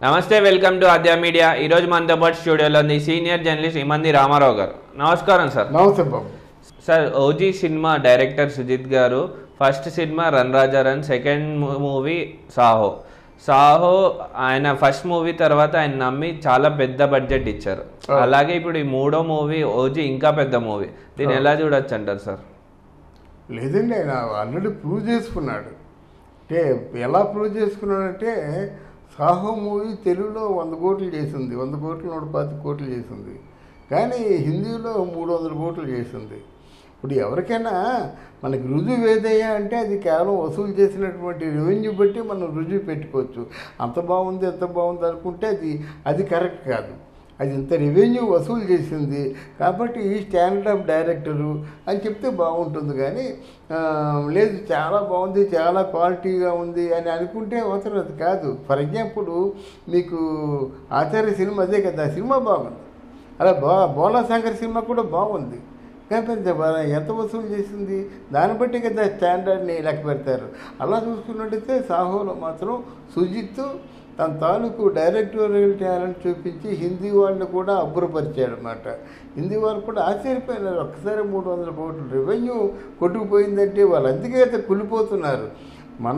నమస్తే welcome to Aadya media ఈరోజు మనతో పాటు స్టూడియోలో ఉంది సీనియర్ జర్నలిస్ట్ ఇమంది రామారావు గారు నమస్కారం సార్ నమస్తే బాబు sir OG cinema director Sujeeth garu first cinema run Raja run second movie Saaho Saaho ఆయన ఫస్ట్ మూవీ తర్వాత ఆయన నమ్మి చాలా పెద్ద బడ్జెట్ ఇచ్చారు అలాగే ఇప్పుడు ఈ మూడో మూవీ ఓజీ ఇంకా పెద్ద మూవీ దీన్ని ఎలా చూడొచ్చు అంటారు సార్ లేదండి ఆయన ఆల్రెడీ ప్రూవ్ చేసుకున్నాడు అంటే ఎలా ప్రూవ్ చేసుకున్నాడంటే సాహో మూవీ తెలుగులో వంద కోట్లు చేసింది వంద కోట్లు నూట పాతి కోట్లు చేసింది కానీ హిందీలో మూడు వందల కోట్లు చేసింది ఇప్పుడు ఎవరికైనా మనకి రుజువు ఏదయ్యా అంటే అది కేవలం వసూలు చేసినటువంటి రెవెన్యూ బట్టి మనం రుజువు పెట్టుకోవచ్చు అంత బాగుంది ఎంత బాగుంది అనుకుంటే అది అది కరెక్ట్ కాదు అది ఇంత రెవెన్యూ వసూలు చేసింది కాబట్టి ఈ స్టాండర్డ్ ఆఫ్ డైరెక్టరు అని చెప్తే బాగుంటుంది కానీ ఆ, లేదు చాలా బాగుంది చాలా క్వాలిటీగా ఉంది అని అనుకుంటే అవసరం అది కాదు ఫర్ ఎగ్జాంపుల్ మీకు ఆచార్య సినిమా అదే కదా ఆ సినిమా బాగుంది అలా బో బోలా శంకర్ సినిమా కూడా బాగుంది కానీ పెద్ద బా- ఎంత వసూలు చేసింది దాన్ని బట్టి కదా స్టాండర్డ్ని లెక్క పెడతారు అలా చూసుకున్నట్టయితే సాహోలో మాత్రం సుజిత్ తన తాలూకు డైరెక్టోరియల్ టాలెంట్ చూపించి హిందీ వాళ్ళని కూడా అబ్బురపరిచాడు అనమాట హిందీ వాళ్ళు కూడా ఆశ్చర్యపోయినారు ఒక్కసారి మూడు వందల కోట్లు రెవెన్యూ కొట్టుకుపోయిందంటే వాళ్ళు అందుకే అయితే కుళ్ళిపోతున్నారు మన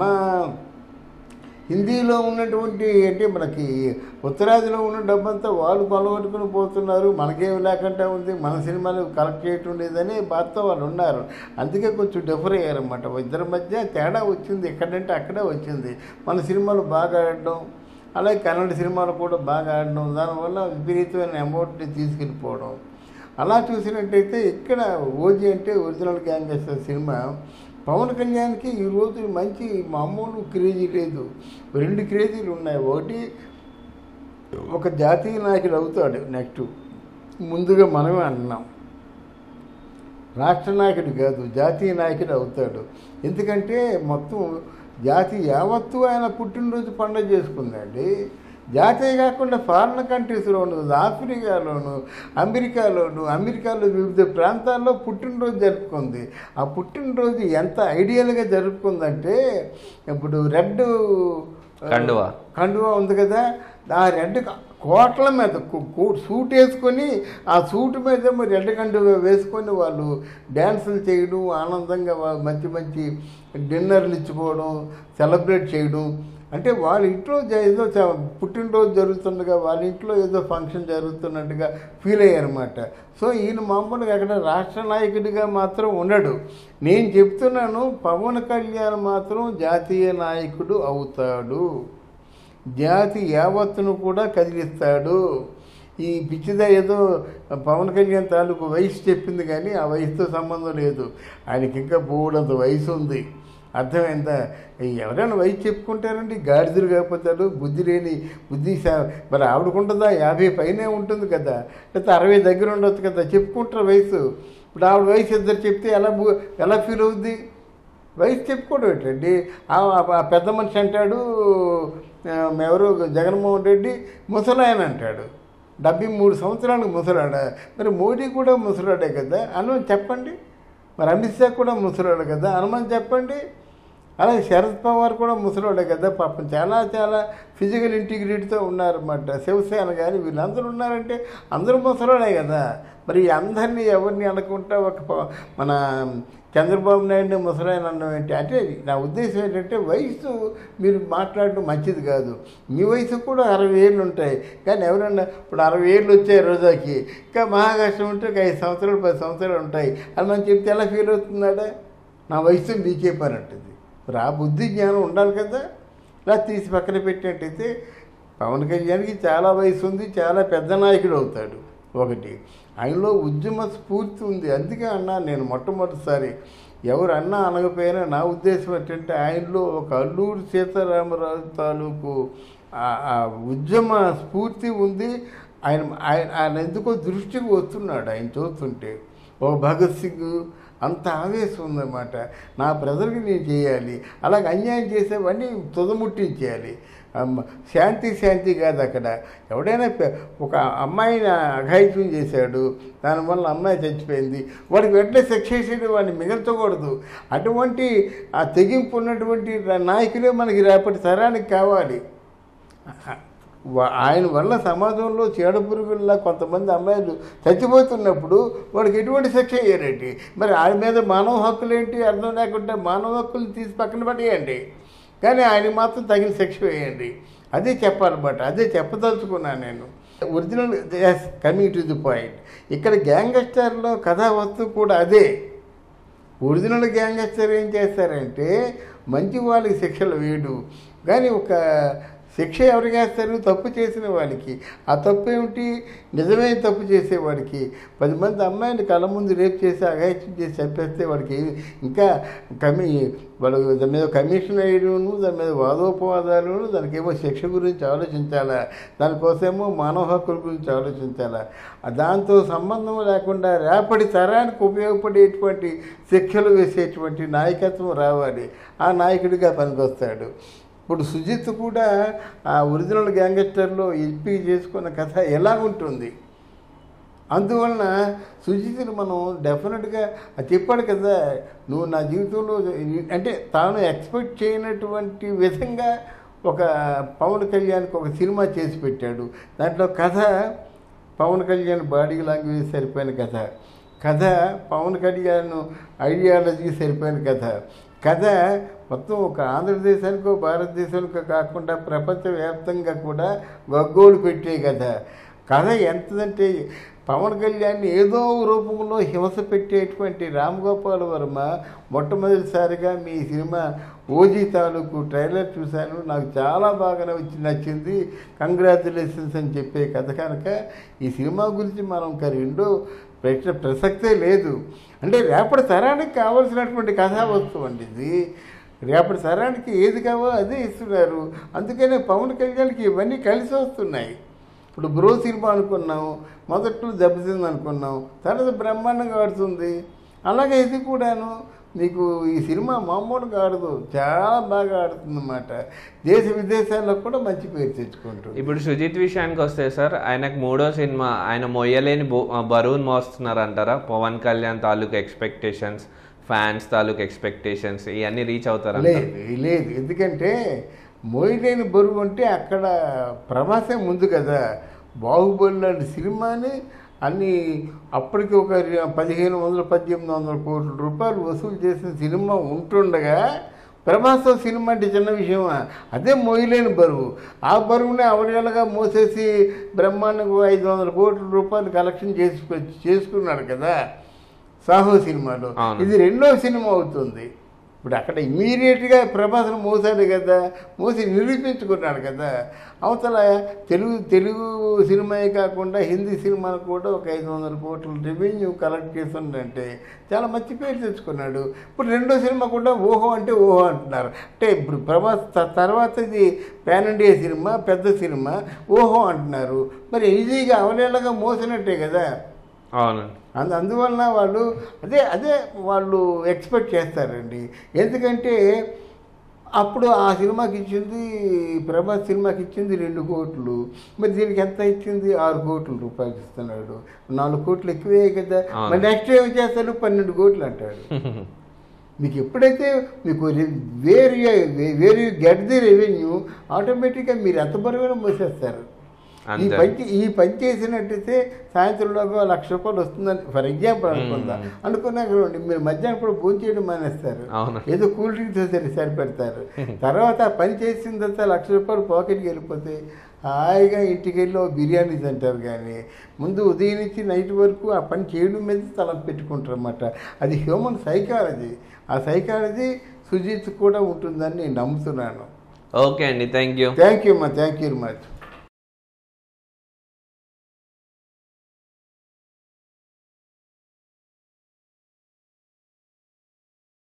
హిందీలో ఉన్నటువంటి అంటే మనకి ఉత్తరాదిలో ఉన్న డబ్బంతా వాళ్ళు కొలగొట్టుకుని పోతున్నారు మనకేం లేకుండా ఉంది మన సినిమాలు కలెక్ట్ చేయటం లేదని బాధతో వాళ్ళు ఉన్నారు అందుకే కొంచెం డిఫర్ అయ్యారన్నమాట ఇద్దరి మధ్య తేడా వచ్చింది ఎక్కడంటే అక్కడే వచ్చింది మన సినిమాలు బాగా ఆడడం అలాగే కన్నడ సినిమాలు కూడా బాగా ఆడడం దానివల్ల విపరీతమైన అమౌంట్ని తీసుకెళ్ళిపోవడం అలా చూసినట్టయితే ఇక్కడ ఓజీ అంటే ఒరిజినల్ గ్యాంగస్టర్ సినిమా పవన్ కళ్యాణ్కి ఈరోజు మంచి మామూలు క్రేజీ లేదు రెండు క్రేజీలు ఉన్నాయి ఒకటి ఒక జాతీయ నాయకుడు అవుతాడు నెక్స్ట్ ముందుగా మనమే అంటున్నాం రాష్ట్ర నాయకుడు కాదు జాతీయ నాయకుడు అవుతాడు ఎందుకంటే మొత్తం జాతి యావత్తు ఆయన పుట్టినరోజు పండుగ చేసుకుందండి జాతీయ కాకుండా ఫారిన్ కంట్రీస్లోను ఆఫ్రికాలోను అమెరికాలోను అమెరికాలో వివిధ ప్రాంతాల్లో పుట్టినరోజు జరుపుకుంది ఆ పుట్టినరోజు ఎంత ఐడియల్గా జరుపుకుందంటే ఇప్పుడు రెడ్ కండువా. కండువా ఉంది కదా ఆ రెడ్ కోట్ల మీద కు- కు- సూట్ వేసుకొని ఆ సూట్ మీద ఏమో రెడ్ కండువా వేసుకొని వాళ్ళు డ్యాన్సులు చేయడం ఆనందంగా వా- మంచి మంచి డిన్నర్లు ఇచ్చుకోవడం సెలబ్రేట్ చేయడం అంటే వాళ్ళ ఇంట్లో జ- ఏదో చ- పుట్టినరోజు జరుగుతుండగా వాళ్ళ ఇంట్లో ఏదో ఫంక్షన్ జరుగుతున్నట్టుగా ఫీల్ అయ్యారన్నమాట సో ఈయన మామూలుగా అక్కడ రాష్ట్ర నాయకుడిగా మాత్రం ఉండడు నేను చెప్తున్నాను పవన్ కళ్యాణ్ మాత్రం జాతీయ నాయకుడు అవుతాడు జాతి యావత్తును కూడా కదిలిస్తాడు ఈ పిచ్చిదా ఏదో పవన్ కళ్యాణ్ తాలూకు వయసు చెప్పింది కానీ ఆ వయసుతో సంబంధం లేదు ఆయనకి ఇంకా బోడంత వయసు ఉంది అర్థమైందా ఈ ఎవరైనా వయసు చెప్పుకుంటారండి గాడిదలు కాకపోతాడు బుద్ధి లేని బుద్ధి సా- మరి ఆవిడకుంటుందా యాభై పైనే ఉంటుంది కదా లేకపోతే అరవై దగ్గర ఉండొచ్చు కదా చెప్పుకుంటారు వయసు ఇప్పుడు ఆవిడ వయసు ఇద్దరు చెప్తే ఎలా బు- ఎలా ఫీల్ అవుద్ది వయసు చెప్పుకోవడం ఏంటండి ఆ ఆ పెద్ద మనిషి అంటాడు ఆ, ఎవరు జగన్మోహన్ రెడ్డి ముసలాయన అంటాడు డెబ్బై మూడు సంవత్సరాలకు ముసలాడా మరి మోడీ కూడా ముసలాడే కదా అని చెప్పండి మరి అమిత్ షా కూడా ముసలాడు కదా హనుమాన్ చెప్పండి అలాగే శరద్ పవార్ కూడా ముసలాడే కదా పాపం చాలా చాలా ఫిజికల్ ఇంటిగ్రిటీతో ఉన్నారన్నమాట శివసేన కానీ వీళ్ళందరూ ఉన్నారంటే అందరూ ముసలాడే కదా మరి అందరినీ ఎవరిని అనుకుంటా ఒక ప- మన చంద్రబాబు నాయుడిని ముసలాయన అన్నం ఏంటి అంటే నా ఉద్దేశం ఏంటంటే వయసు మీరు మాట్లాడడం మంచిది కాదు మీ వయసు కూడా అరవై ఏళ్ళు ఉంటాయి కానీ ఎవరన్నా ఇప్పుడు అరవై ఏళ్ళు వచ్చాయి రోజాకి ఇంకా మహాకష్టం ఉంటే ఒక ఐదు సంవత్సరాలు పది సంవత్సరాలు ఉంటాయి అని మనం చెప్తే ఎలా ఫీల్ అవుతున్నాడా నా వయసు నీకే పని అంటుంది మరి ఆ బుద్ధి జ్ఞానం ఉండాలి కదా ఇలా తీసి పక్కన పెట్టినట్టయితే పవన్ కళ్యాణ్కి చాలా వయసు ఉంది చాలా పెద్ద నాయకుడు అవుతాడు ఒకటి ఆయనలో ఉద్యమ స్ఫూర్తి ఉంది అందుకే అన్నా నేను మొట్టమొదటిసారి ఎవరు అన్నా అనకపోయినా నా ఉద్దేశం ఏంటంటే ఆయనలో ఒక అల్లూరు సీతారామరాజు తాలూకు ఆ- ఆ ఉద్యమ స్ఫూర్తి ఉంది ఆయన ఆయన ఆయన ఎందుకో దృష్టికి వస్తున్నాడు ఆయన చూస్తుంటే ఓ భగత్ సింగ్ అంత ఆవేశం ఉందన్నమాట నా ప్రజలకు నేను చేయాలి అలాగే అన్యాయం చేసేవన్నీ తుదముట్టించేయాలి అమ్మ, శాంతి శాంతి కాదు అక్కడ ఎవడైనా పె- ఒక అమ్మాయిని అఘాయిత్యం చేశాడు దానివల్ల అమ్మాయి చచ్చిపోయింది వాడికి వెంటనే శిక్ష చేసేది వాడిని మిగల్చకూడదు అటువంటి ఆ తెగింపు ఉన్నటువంటి నాయకులే మనకి రేపటి తరానికి కావాలి వా- ఆయన వల్ల సమాజంలో చీడ పురుగుల్లా కొంతమంది అమ్మాయిలు చచ్చిపోతున్నప్పుడు వాడికి ఎటువంటి శిక్ష వేయరండి మరి ఆయన మీద మానవ హక్కులు ఏంటి అర్థం లేకుండా మానవ హక్కులు తీసి పక్కన పడేయండి కానీ ఆయన మాత్రం తగిన శిక్ష వేయండి అదే చెప్పాలన్నమాట అదే చెప్పదలుచుకున్నాను నేను original yes coming to the point ఇక్కడ గ్యాంగస్టర్లో కథా వస్తువు కూడా అదే ఒరిజినల్ గ్యాంగస్టర్ ఏం చేస్తారంటే మంచి వాళ్ళకి శిక్షలు వేయడు కానీ ఒక శిక్ష ఎవరికి వేస్తారు తప్పు చేసిన వాడికి ఆ తప్పు ఏమిటి నిజమైన తప్పు చేసేవాడికి పది మంది అమ్మాయిని కళ్ళ ముందు రేపు చేసి అఘాయిత్యం చేసి చంపేస్తే వాడికి ఏమి- ఇంకా కమి వాడు దాని మీద కమిషన్ వేయడం దాని మీద వాదోపవాదాలు దానికి ఏమో శిక్ష గురించి ఆలోచించాలా దానికోసమేమో మానవ హక్కుల గురించి ఆలోచించాలా ఆ దాంతో సంబంధం లేకుండా రేపటి తరానికి ఉపయోగపడేటువంటి శిక్షలు వేసేటువంటి నాయకత్వం రావాలి ఆ నాయకుడిగా పనికొస్తాడు ఇప్పుడు సుజిత్ కూడా ఆ ఒరిజినల్ గ్యాంగస్టర్లో ఎంపిక చేసుకున్న కథ ఎలా ఉంటుంది అందువలన సుజిత్ని మనం డెఫినెట్గా అది చెప్పాడు కదా నువ్వు నా జీవితంలో అంటే తాను ఎక్స్పెక్ట్ చేయనటువంటి విధంగా ఒక పవన్ కళ్యాణ్కి ఒక సినిమా చేసి పెట్టాడు దాంట్లో కథ పవన్ కళ్యాణ్ బాడీ లాంగ్వేజ్ సరిపోయిన కథ కథ పవన్ కళ్యాణ్ ఐడియాలజీ సరిపోయిన కథ కథ మొత్తం ఒక ఆంధ్రదేశానికో భారతదేశానికో కాకుండా ప్రపంచవ్యాప్తంగా కూడా గగ్గోలు పెట్టే కథ కథ ఎంతదంటే పవన్ కళ్యాణ్ ఏదో రూపంలో హింస పెట్టేటువంటి రామ్ గోపాల్ వర్మ మొట్టమొదటిసారిగా మీ సినిమా ఓజీ తాలూకు ట్రైలర్ చూశాను నాకు చాలా బాగా వచ్చి నచ్చింది కంగ్రాచులేషన్స్ అని చెప్పే కథ కనుక ఈ సినిమా గురించి మనం ఇంకా రెండో ప్రశ్న ప్రసక్తే లేదు అంటే రేపటి తరానికి కావాల్సినటువంటి కథా వస్తువు అండి ఇది రేపటి తరానికి ఏది కావాలో అదే ఇస్తున్నారు అందుకనే పవన్ కళ్యాణ్కి ఇవన్నీ కలిసి వస్తున్నాయి ఇప్పుడు బ్రో సినిమా అనుకున్నాం మొదట్లో దెబ్బతింది అనుకున్నాం తర్వాత బ్రహ్మాండంగా ఆడుతుంది అలాగే ఇది కూడాను మీకు ఈ సినిమా మామూలుగా ఆడదు చాలా బాగా ఆడుతుంది అన్నమాట దేశ విదేశాల్లో కూడా మంచి పేరు తెచ్చుకుంటుంది ఇప్పుడు సుజిత్ విషయానికి వస్తే సార్ ఆయనకు మూడో సినిమా ఆయన మొయ్యలేని బో- బరువును మోస్తున్నారు అంటారా పవన్ కళ్యాణ్ తాలూకు ఎక్స్పెక్టేషన్స్ ఫ్యాన్స్ తాలూకు ఎక్స్పెక్టేషన్స్ ఇవన్నీ రీచ్ అవుతారా లేదు లేదు ఎందుకంటే మోయలేని బరువు అంటే అక్కడ ప్రభాసే ముందు కదా బాహుబలి లాంటి సినిమాని అన్ని అప్పటికి ఒక పదిహేను వందల పద్దెనిమిది వందల కోట్ల రూపాయలు వసూలు చేసిన సినిమా ఉంటుండగా ప్రభాసం సినిమా అంటే చిన్న విషయమా అదే మోయలేని బరువు ఆ బరువునే అవలేలగా మోసేసి బ్రహ్మాండంగా ఐదు వందల కోట్ల రూపాయలు కలెక్షన్ చేసుకు చేసుకున్నాడు కదా సాహో సినిమాలో అవును. ఇది రెండో సినిమా అవుతుంది ఇప్పుడు అక్కడ ఇమీడియట్గా ప్రభాసం మోసాడు కదా మోసి నిరూపించుకున్నాడు కదా అవతల తెలుగు తెలుగు సినిమాయే కాకుండా హిందీ సినిమాలు కూడా ఒక ఐదు వందల కోట్ల రెవెన్యూ కలెక్ట్ చేస్తుందంటే చాలా మంచి పేరు తెచ్చుకున్నాడు ఇప్పుడు రెండో సినిమా కూడా ఓహో అంటే ఓహో అంటున్నారు అంటే ఇప్పుడు ప్రభాస్ త- తర్వాత ఇది పాన్ ఇండియా సినిమా పెద్ద సినిమా ఓహో అంటున్నారు మరి ఈజీగా అవలేలాగా మోసినట్టే కదా అవునండి అందు అందువలన వాళ్ళు అదే అదే వాళ్ళు ఎక్స్పెక్ట్ చేస్తారండి ఎందుకంటే అప్పుడు ఆ సినిమాకి ఇచ్చింది ప్రభాస్ సినిమాకి ఇచ్చింది రెండు కోట్లు మరి దీనికి ఎంత ఇచ్చింది ఆరు కోట్ల రూపాయలు ఇస్తున్నాడు నాలుగు కోట్లు ఎక్కువే కదా అవును. మరి నెక్స్ట్ ఏం చేస్తాడు పన్నెండు కోట్లు అంటాడు మీకు ఎప్పుడైతే మీకు వేరు వేరు గెట్ ది రెవెన్యూ ఆటోమేటిక్గా మీరు ఎంత బరువైనా మోసేస్తారు ఈ అంతే పని ఈ పని చేసినట్టయితే సాయంత్రంలోగా లక్ష రూపాయలు వస్తుందని ఫర్ ఎగ్జాంపుల్ అనుకుందా అనుకున్నాక చూడండి మీరు మధ్యాహ్నం కూడా భోజనం చేయడం మానేస్తారు అవును. ఏదో కూల్ డ్రింక్స్ సరి సరిపెడతారు తర్వాత ఆ పని చేసిన తర్వాత లక్ష రూపాయలు పాకెట్కి వెళ్ళిపోతే హాయిగా ఇంటికి వెళ్ళి ఓ బిర్యానీ తింటారు కానీ ముందు ఉదయం నుంచి నైట్ వరకు ఆ పని చేయడం మీద తల పెట్టుకుంటారు అన్నమాట అది హ్యూమన్ సైకాలజీ ఆ సైకాలజీ సుజిత్ కూడా ఉంటుందని నేను నమ్ముతున్నాను ఓకే అండి థ్యాంక్ యూ థ్యాంక్ యూ అమ్మా థ్యాంక్ యూ మచ్